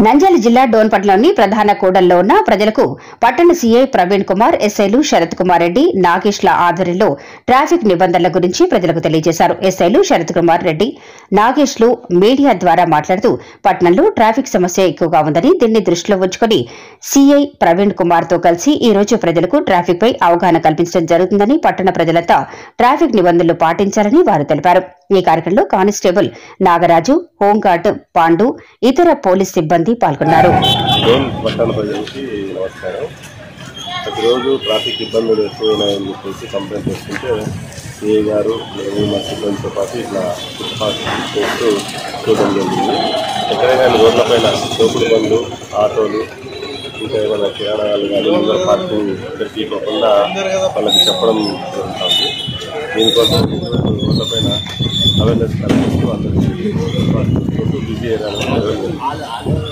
నంద్యాల జిల్లా డోన్పట్లోని ప్రధాన కూడల్లో ఉన్న ప్రజలకు పట్టణ సీఐ ప్రవీణ్ కుమార్ ఎస్ఐలు శరత్ కుమార్ రెడ్డి నాగేష్ల ఆధ్వర్యంలో ట్రాఫిక్ నిబంధనల గురించి ప్రజలకు తెలియజేశారు ఎస్ఐలు శరత్ కుమార్ రెడ్డి నాగేష్లు మీడియా ద్వారా మాట్లాడుతూ పట్టణంలో ట్రాఫిక్ సమస్య ఎక్కువగా ఉందని దీన్ని దృష్టిలో ఉంచుకుని సీఐ ప్రవీణ్ కుమార్ తో కలిసి ఈ రోజు ప్రజలకు ట్రాఫిక్ పై అవగాహన కల్పించడం జరుగుతుందని పట్టణ ప్రజలంతా ట్రాఫిక్ నిబంధనలు పాటించాలని వారు తెలిపారు ఈ కార్యక్రమంలో కానిస్టేబుల్ నాగరాజు హోంగార్డ్ పాండు ఇతర పోలీస్ సిబ్బంది పాల్గొన్నారు లోన్ పట్టణ ప్రజలకి నమస్కారం ప్రతిరోజు ట్రాఫిక్ ఇబ్బందులు ఎక్కువైనాయని చెప్పేసి కంప్లైంట్ చేసుకుంటే సిఐ గారు మేము మా సిబ్బందితో పాటు ఇట్లా ఫుట్పాత్ చేస్తూ చూడడం జరిగింది ఎక్కడైనా రోడ్లపైన తోపుడు బండ్లు ఆటోలు ఇంకా ఏమైనా కిరాణాలు కానీ ముందర పార్కింగ్ ఎక్కడికి పోకుండా వాళ్ళకి చెప్పడం జరుగుతుంది దీనికోసం ఈరోజు రోడ్లపైన అవేర్నెస్ కల్పిస్తూ అందరికీ బిజీ ఏరియాలో